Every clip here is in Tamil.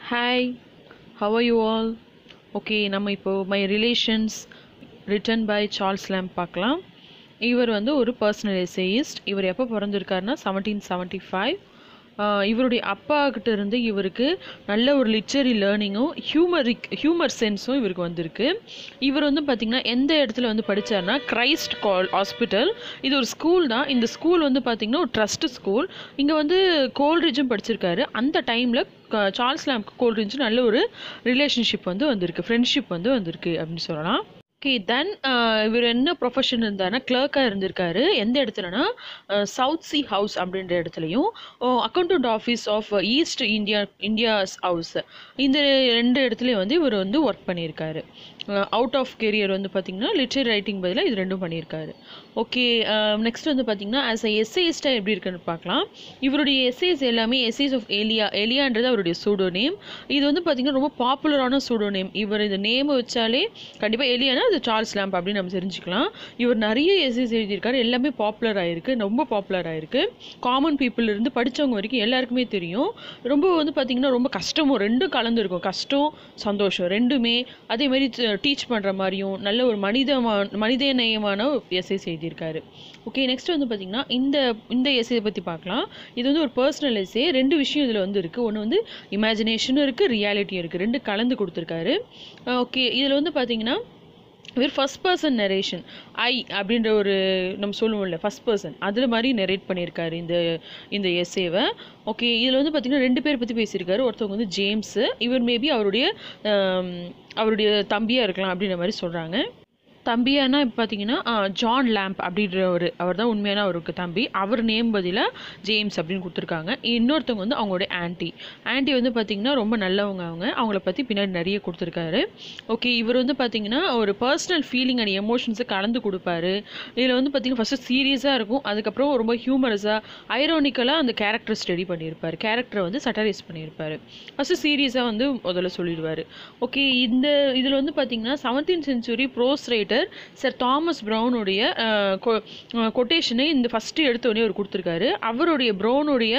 hi how are you all okay நம்ம இப்போ my relations written by Charles Lamb பார்க்கலாம் இவர் வந்து ஒரு பர்சனல் எசேயிஸ்ட் இவர் எப்போ பிறந்திருக்காருன்னா செவன்டீன் செவன்ட்டி ஃபைவ் இவருடைய அப்பா கிட்ட இருந்து இவருக்கு நல்ல ஒரு லிட்ரரி லேர்னிங்கும் ஹியூமரிக் ஹியூமர் சென்ஸும் இவருக்கு வந்திருக்கு இவர் வந்து பார்த்திங்கன்னா எந்த இடத்துல வந்து படித்தார்னா கிரைஸ்ட் கால் ஹாஸ்பிட்டல் இது ஒரு ஸ்கூல் தான் இந்த ஸ்கூல் வந்து பார்த்திங்கன்னா ஒரு ட்ரஸ்ட் ஸ்கூல் இங்கே வந்து கோல்ட்ரிட்ஜும் படிச்சிருக்காரு அந்த டைமில் சார்ல்ஸ் லேம்ப் கோல்ட்ரிட்ஜும் நல்ல ஒரு ரிலேஷன்ஷிப் வந்து வந்திருக்கு ஃப்ரெண்ட்ஷிப் வந்து வந்திருக்கு அப்படின்னு சொல்லலாம் ஓகே தென் இவர் என்ன ப்ரொஃபஷன் இருந்தாருன்னா கிளர்க்காக இருந்திருக்காரு எந்த இடத்துலனா சவுத் சி ஹவுஸ் அப்படின்ற இடத்துலையும் accountant office of East India India's house இந்த ரெண்டு இடத்துலையும் வந்து இவர் வந்து ஒர்க் பண்ணியிருக்காரு அவுட் ஆஃப் கெரியர் வந்து பார்த்திங்கன்னா லிட்ரரி ரைட்டிங் பதிலாக இது ரெண்டும் பண்ணியிருக்காரு ஓகே நெக்ஸ்ட் வந்து பார்த்திங்கன்னா ஆஸ் அ எஸ்ஏஸ்டாக எப்படி இருக்குன்னு பார்க்கலாம் இவருடைய எஸ்ஏஸ் எல்லாமே எஸ்ஏஸ் ஆஃப் ஏலியா ஏலியான்றது அவருடைய சூடோ நேம் இது வந்து பார்த்திங்கன்னா ரொம்ப பாப்புலரான சூடோ நேம் இவர் இந்த நேம் வச்சாலே கண்டிப்பாக ஏலியானா அது சார்ல்ஸ் லேம்ப் அப்படின்னு நம்ம தெரிஞ்சுக்கலாம் இவர் நிறைய எஸ்ஏஸ் எழுதியிருக்காரு எல்லாமே பாப்புலர் ஆயிருக்கு ரொம்ப பாப்புலர் ஆயிருக்கு காமன் பீப்புள் இருந்து படித்தவங்க வரைக்கும் எல்லாருக்குமே தெரியும் ரொம்ப வந்து பார்த்திங்கன்னா ரொம்ப கஷ்டமும் ரெண்டும் கலந்துருக்கும் கஷ்டம் சந்தோஷம் ரெண்டுமே அதே மாதிரி டீச் பண்ணுற மாதிரியும் நல்ல ஒரு மனிதமான மனிதநேயமான எஸ்ஏஸ் எழுதியிருக்காரு ஓகே நெக்ஸ்ட் வந்து பார்த்திங்கன்னா இந்த இந்த எஸ்ஏ பற்றி பார்க்கலாம் இது வந்து ஒரு பர்சனல் எஸ்ஏ ரெண்டு விஷயம் இதில் வந்து இருக்குது ஒன்று வந்து இமேஜினேஷனும் இருக்குது ரியாலிட்டியும் இருக்குது ரெண்டு கலந்து கொடுத்துருக்காரு ஓகே இதில் வந்து பார்த்திங்கன்னா இவர் ஃபஸ்ட் பர்சன் நரேஷன் ஐ அப்படின்ற ஒரு நம்ம சொல்லுவோம்ல ஃபஸ்ட் பர்சன் அதில் மாதிரி நெரேட் பண்ணியிருக்காரு இந்த இந்த எஸ்ஏவை ஓகே இதில் வந்து பார்த்திங்கன்னா ரெண்டு பேர் பற்றி பேசியிருக்காரு ஒருத்தவங்க வந்து ஜேம்ஸு இவர் மேபி அவருடைய அவருடைய தம்பியாக இருக்கலாம் அப்படின்ற மாதிரி சொல்கிறாங்க தம்பியானா இப்போ பார்த்தீங்கன்னா ஜான் லேம்ப் அப்படின்ற ஒரு அவர் தான் உண்மையான அவருக்கு தம்பி அவர் நேம் பதிலாக ஜேம்ஸ் அப்படின்னு கொடுத்துருக்காங்க இன்னொருத்தவங்க வந்து அவங்களுடைய ஆன்ட்டி ஆன்ட்டி வந்து பார்த்திங்கன்னா ரொம்ப நல்லவங்க அவங்க அவங்கள பற்றி பின்னாடி நிறைய கொடுத்துருக்காரு ஓகே இவர் வந்து பார்த்திங்கன்னா ஒரு பர்சனல் ஃபீலிங் அண்ட் எமோஷன்ஸை கலந்து கொடுப்பாரு இதில் வந்து பார்த்திங்கன்னா ஃபஸ்ட்டு சீரியஸாக இருக்கும் அதுக்கப்புறம் ரொம்ப ஹியூமரஸாக ஐரோனிக்கலாக அந்த கேரக்டர் ஸ்டடி பண்ணியிருப்பார் கேரக்டரை வந்து சட்டரைஸ் பண்ணியிருப்பார் ஃபஸ்ட்டு சீரியஸாக வந்து முதல்ல சொல்லிடுவார் ஓகே இந்த இதில் வந்து பார்த்திங்கன்னா seventeen century prose writer sir Thomas ப்ரௌனுடைய கொட்டேஷனை இந்த ஃபஸ்ட்டு எடுத்தோடனே அவர் கொடுத்துருக்காரு அவருடைய ப்ரௌனுடைய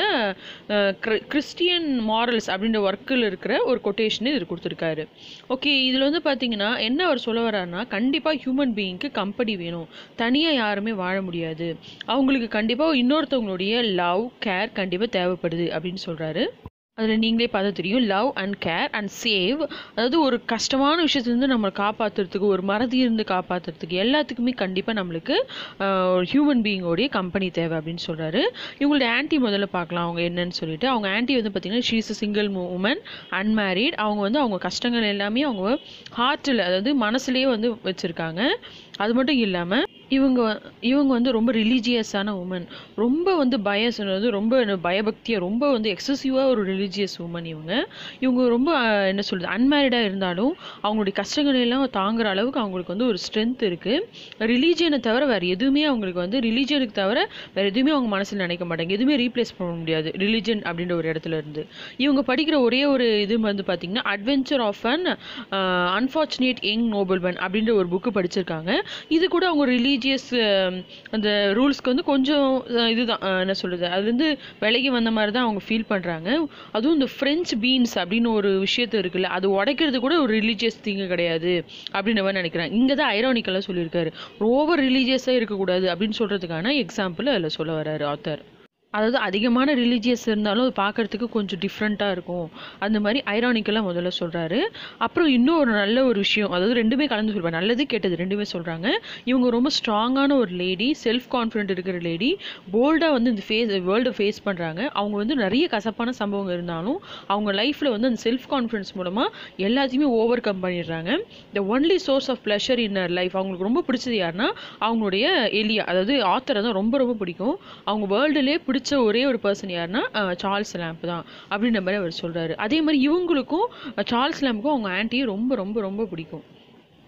கிறிஸ்டியன் மாரல்ஸ் அப்படின்ற ஒர்க்கில் இருக்கிற ஒரு கொட்டேஷனை இது கொடுத்துருக்காரு ஓகே இதில் வந்து பார்த்தீங்கன்னா என்ன அவர் சொல்ல வர்றாருன்னா கண்டிப்பாக ஹியூமன் பீயிங்க்கு கம்பெனி வேணும் தனியாக யாருமே வாழ முடியாது அவங்களுக்கு கண்டிப்பாக இன்னொருத்தவங்களுடைய லவ் கேர் கண்டிப்பாக தேவைப்படுது அப்படின்னு சொல்கிறாரு அதில் நீங்களே பார்த்தா தெரியும் love and care and save அதாவது ஒரு கஷ்டமான விஷயத்துலேருந்து நம்மளை காப்பாற்றுறதுக்கு ஒரு மறதியிருந்து காப்பாற்றுறதுக்கு எல்லாத்துக்குமே கண்டிப்பாக நம்மளுக்கு ஒரு ஹியூமன் பீயிங்கோடைய கம்பெனி தேவை அப்படின்னு சொல்கிறாரு இவங்களுடைய ஆன்ட்டி முதல்ல பார்க்கலாம் அவங்க என்னன்னு சொல்லிட்டு அவங்க ஆன்ட்டி வந்து பார்த்திங்கன்னா she's a single woman unmarried அவங்க வந்து அவங்க கஷ்டங்கள் எல்லாமே அவங்க ஹார்ட்டில் அதாவது மனசுலேயே வந்து வச்சுருக்காங்க அது மட்டும் இல்லாமல் இவங்க இவங்க வந்து ரொம்ப ரிலீஜியஸான உமன் ரொம்ப வந்து பயஸ் வந்து ரொம்ப பயபக்தியாக ரொம்ப வந்து எக்ஸசிவாக ஒரு ரிலீஜியஸ் உமன் இவங்க இவங்க ரொம்ப என்ன சொல்கிறது அன்மேரிடாக இருந்தாலும் அவங்களுடைய கஷ்டங்கள் எல்லாம் தாங்குற அளவுக்கு அவங்களுக்கு வந்து ஒரு ஸ்ட்ரென்த் இருக்குது ரிலீஜியனை தவிர வேறு எதுவுமே அவங்களுக்கு வந்து ரிலீஜியனுக்கு தவிர வேறு எதுவுமே அவங்க மனசில் நினைக்க மாட்டாங்க எதுவுமே ரீப்ளேஸ் பண்ண முடியாது ரிலீஜன் அப்படின்ற ஒரு இடத்துல இருந்து இவங்க படிக்கிற ஒரே ஒரு இது வந்து பார்த்திங்கன்னா adventure of an unfortunate young nobleman அப்படின்ற ஒரு புக்கு படிச்சிருக்காங்க இது கூட அவங்க ரிலீஜியஸ் அந்த ரூல்ஸ்க்கு வந்து கொஞ்சம் இதுதான் என்ன சொல்கிறது அதுலேருந்து விலகி வந்த மாதிரி தான் அவங்க ஃபீல் பண்ணுறாங்க அதுவும் இந்த ஃப்ரெஞ்ச் பீன்ஸ் அப்படின்னு ஒரு விஷயத்து இருக்குல்ல அது உடைக்கிறது கூட ஒரு ரிலீஜியஸ் திங்கு கிடையாது அப்படின்னு மாதிரி நினைக்கிறேன் இங்கே தான் ஐரானிக்கலாக சொல்லியிருக்காரு ஓவர் ரிலீஜியஸாக இருக்கக்கூடாது அப்படின்னு சொல்கிறதுக்கான எக்ஸாம்பிள் அதில் சொல்ல வர்றாரு ஆத்தர் அதாவது அதிகமான ரிலீஜியஸ் இருந்தாலும் அது பார்க்குறதுக்கு கொஞ்சம் டிஃப்ரெண்ட்டாக இருக்கும் அந்த மாதிரி ஐரானிக்கெல்லாம் முதல்ல சொல்கிறாரு அப்புறம் இன்னும் ஒரு நல்ல ஒரு விஷயம் அதாவது ரெண்டுமே கலந்து சொல்வார் நல்லது கெட்டது ரெண்டுமே சொல்கிறாங்க இவங்க ரொம்ப ஸ்ட்ராங்கான ஒரு லேடி செல்ஃப் கான்ஃபிடென்ட் இருக்கிற லேடி போல்டாக வந்து இந்த ஃபேஸ் வேர்ல்டை ஃபேஸ் பண்ணுறாங்க அவங்க வந்து நிறைய கசப்பான சம்பவம் இருந்தாலும் அவங்க லைஃப்பில் வந்து அந்த செல்ஃப் கான்ஃபிடன்ஸ் மூலமாக எல்லாத்தையுமே ஓவர் கம் பண்ணிடுறாங்க the only source of pleasure in life அவங்களுக்கு ரொம்ப பிடிச்சது யாருன்னா அவங்களுடைய எலியா அதாவது ஆத்தரை தான் ரொம்ப ரொம்ப பிடிக்கும் அவங்க வேர்ல்டுலேயே பிடிச்ச பிடிச்ச ஒரே ஒரு பர்சன் யாருன்னா சார்ல்ஸ் லேம்ப் தான் அப்படின்ற மாதிரி அவர் சொல்கிறாரு அதே மாதிரி இவங்களுக்கும் சார்ல்ஸ் லேம்புக்கும் அவங்க ஆன்ட்டியும் ரொம்ப ரொம்ப ரொம்ப பிடிக்கும்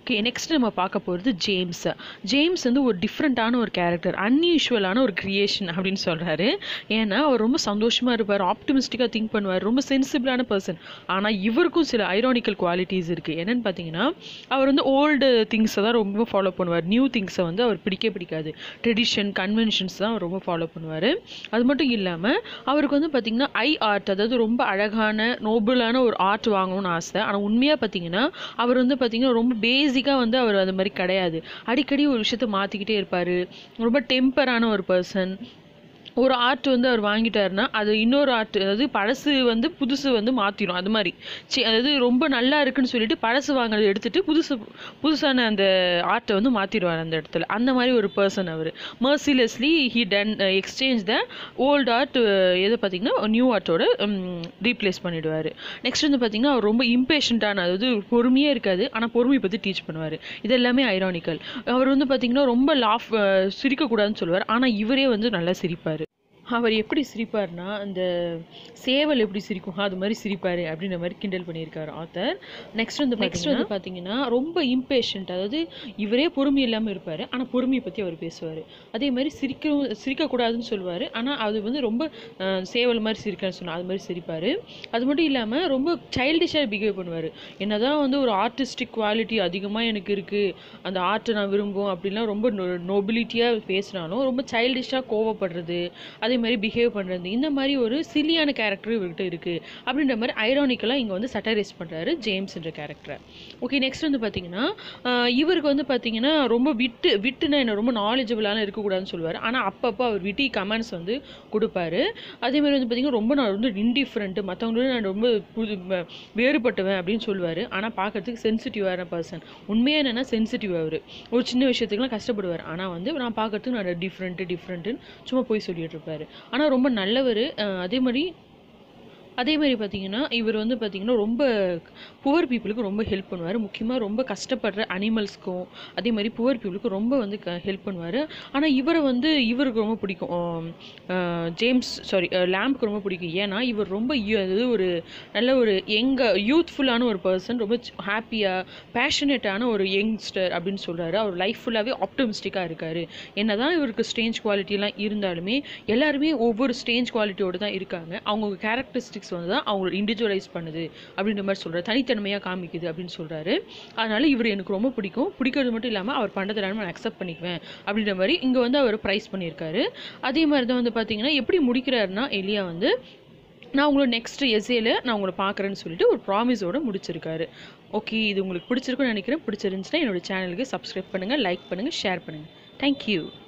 ஓகே நெக்ஸ்ட் நம்ம பார்க்க போகிறது ஜேம்ஸ் ஜேம்ஸ் வந்து ஒரு டிஃப்ரெண்ட்டான ஒரு கேரக்டர் அன்யூஷுவலான ஒரு க்ரியேஷன் அப்படின்னு சொல்கிறாரு ஏன்னா அவர் ரொம்ப சந்தோஷமாக இருப்பார் ஆப்டிமிஸ்டிக்காக திங்க் பண்ணுவார் ரொம்ப சென்சிபிளான பர்சன் ஆனால் இவருக்கும் சில ஐரானிக்கல் குவாலிட்டிஸ் இருக்குது என்னென்னு பார்த்தீங்கன்னா அவர் வந்து ஓல்டு திங்ஸை தான் ரொம்ப ஃபாலோ பண்ணுவார் நியூ திங்ஸை வந்து அவர் பிடிக்கவே பிடிக்காது ட்ரெடிஷன் கன்வென்ஷன்ஸ் தான் அவர் ரொம்ப ஃபாலோ பண்ணுவார் அது மட்டும் இல்லாமல் அவருக்கு வந்து பார்த்திங்கன்னா ஐ ஆர்ட் அதாவது ரொம்ப அழகான நோபலான ஒரு ஆர்ட் வாங்கணும்னு ஆசை ஆனால் உண்மையாக பார்த்தீங்கன்னா அவர் வந்து பார்த்திங்கன்னா ரொம்ப பேஸ் பேசிக்காக வந்து அவர் அது மாதிரி கிடையாது அடிக்கடி ஒரு விஷயத்த மாற்றிக்கிட்டே இருப்பார் ரொம்ப டெம்பரான ஒரு பர்சன் ஒரு ஆர்ட் வந்து அவர் வாங்கிட்டாருன்னா அது இன்னொரு ஆர்ட் அதாவது பழசு வந்து புதுசு வந்து மாற்றிடும் அது மாதிரி சி அதாவது ரொம்ப நல்லா இருக்குன்னு சொல்லிட்டு பழசு வாங்குறதை எடுத்துட்டு புதுசு புதுசான அந்த ஆர்ட்டை வந்து மாற்றிடுவார் அந்த இடத்துல அந்த மாதிரி ஒரு பர்சன் அவர் mercilessly he done exchange the old art எதை பார்த்தீங்கன்னா நியூ ஆர்ட்டோட ரீப்ளேஸ் பண்ணிடுவார் நெக்ஸ்ட் வந்து பார்த்தீங்கன்னா அவர் ரொம்ப இம்பேஷண்ட்டான அதாவது பொறுமையே இருக்காது ஆனால் பொறுமையை பற்றி டீச் பண்ணுவார் இது எல்லாமே ஐரானிக்கல் அவர் வந்து பார்த்தீங்கன்னா ரொம்ப லாஃப் சிரிக்கக்கூடாதுன்னு சொல்லுவார் ஆனால் இவரே வந்து நல்லா சிரிப்பார் அவர் எப்படி சிரிப்பார்னா அந்த சேவல் எப்படி சிரிக்கும் அது மாதிரி சிரிப்பார் அப்படின்ற மாதிரி கிண்டல் பண்ணியிருக்காரு ஆத்தர் நெக்ஸ்ட் வந்து நெக்ஸ்ட் வந்து பார்த்தீங்கன்னா ரொம்ப இம்பேஷண்ட் அதாவது இவரே பொறுமை இல்லாமல் இருப்பார் ஆனால் பொறுமையை பற்றி அவர் பேசுவார் அதே மாதிரி சிரிக்கவும் சிரிக்கக்கூடாதுன்னு சொல்லுவார் ஆனால் அது வந்து ரொம்ப சேவல் மாதிரி சிரிக்கன்னு சொன்னால் அது மாதிரி சிரிப்பார் அது மட்டும் இல்லாமல் ரொம்ப சைல்டிஷாக பிஹேவ் பண்ணுவார் என்ன தான் வந்து ஒரு ஆர்டிஸ்டிக் குவாலிட்டி அதிகமாக எனக்கு இருக்குது அந்த ஆர்ட்டை நான் விரும்பும் அப்படின்லாம் ரொம்ப நொபிலிட்டியாக பேசினாலும் ரொம்ப சைல்டிஷாக கோவப்படுறது அதே மாதிரி பிஹேவ் பண்ணுறது இந்த மாதிரி ஒரு சில்லியான கேரக்டர் இவர்கிட்ட இருக்குது அப்படின்ற மாதிரி ஐரானிக்கலாக இங்கே வந்து சட்டரைஸ் பண்ணுறாரு ஜேம்ஸ்ன்ற கேரக்டரை ஓகே நெக்ஸ்ட் வந்து பார்த்தீங்கன்னா இவருக்கு வந்து பார்த்தீங்கன்னா ரொம்ப விட்டு விட்டுனா என்ன ரொம்ப நாலேஜபிளான இருக்கக்கூடாதுன்னு சொல்லுவார் ஆனால் அப்பப்போ அவர் விட்டி கமெண்ட்ஸ் வந்து கொடுப்பாரு அதே மாதிரி வந்து பார்த்தீங்கன்னா ரொம்ப நான் வந்து இன்டிஃப்ரெண்ட்டு மற்றவங்களோட நான் ரொம்ப புது வேறுபட்டுவேன் அப்படின்னு சொல்லுவார் ஆனால் பார்க்கறதுக்கு சென்சிட்டிவான பர்சன் உண்மையாக என்னென்னா சென்சிட்டிவ் அவர் ஒரு சின்ன விஷயத்துக்குலாம் கஷ்டப்படுவார் ஆனால் வந்து நான் பார்க்கறதுக்கு நான் டிஃப்ரெண்ட்டு டிஃப்ரெண்ட்டுன்னு சும்மா போய் சொல்லிட்டு இருப்பார் ஆனால் ரொம்ப நல்லவர் அதே மாதிரி அதே மாதிரி பார்த்தீங்கன்னா இவர் வந்து பார்த்தீங்கன்னா ரொம்ப புவர் பீப்புளுக்கு ரொம்ப ஹெல்ப் பண்ணுவார் முக்கியமாக ரொம்ப கஷ்டப்படுற அனிமல்ஸ்க்கும் அதே மாதிரி புவர் பீப்புளுக்கு ரொம்ப வந்து க ஹெல்ப் பண்ணுவார் ஆனால் இவரை வந்து இவருக்கு ரொம்ப பிடிக்கும் ஜேம்ஸ் சாரி லேம்ப்க்கு ரொம்ப பிடிக்கும் ஏன்னா இவர் ரொம்ப அதாவது ஒரு நல்ல ஒரு எங்க யூத்ஃபுல்லான ஒரு பர்சன் ரொம்ப ஹாப்பியாக பேஷனேட்டான ஒரு யங்ஸ்டர் அப்படின்னு சொல்கிறாரு அவர் லைஃப் ஃபுல்லாகவே ஆப்டமிஸ்டிக்காக இருக்கார் என்ன தான் இவருக்கு ஸ்டேஞ்ச் குவாலிட்டிலாம் இருந்தாலுமே எல்லாருமே ஒவ்வொரு ஸ்டேஞ்ச் குவாலிட்டியோடு தான் இருக்காங்க அவங்க கேரக்டரிஸ்டிக் கேரக்டரிஸ்டிக்ஸ் வந்து தான் அவங்களோட இண்டிவிஜுவலைஸ் பண்ணுது அப்படின்ற மாதிரி சொல்கிறார் தனித்தன்மையாக காமிக்குது அப்படின்னு சொல்கிறாரு அதனால் இவர் எனக்கு ரொம்ப பிடிக்கும் பிடிக்கிறது மட்டும் இல்லாமல் அவர் பண்ணுறது நான் அக்செப்ட் பண்ணிக்குவேன் அப்படின்ற மாதிரி இங்கே வந்து அவர் ப்ரைஸ் பண்ணியிருக்காரு அதே மாதிரி தான் வந்து பார்த்தீங்கன்னா எப்படி முடிக்கிறாருன்னா எலியா வந்து நான் உங்களோட நெக்ஸ்ட் எஸ்ஏல நான் உங்களை பார்க்குறேன்னு சொல்லிட்டு ஒரு ப்ராமிஸோட முடிச்சிருக்காரு ஓகே இது உங்களுக்கு பிடிச்சிருக்குன்னு நினைக்கிறேன் பிடிச்சிருந்துச்சுன்னா என்னோட சேனலுக்கு சப்ஸ்கிரைப் பண்ணுங்கள் லைக் பண்ணுங்கள் ஷேர் பண்ணுங்கள் தேங்க்யூ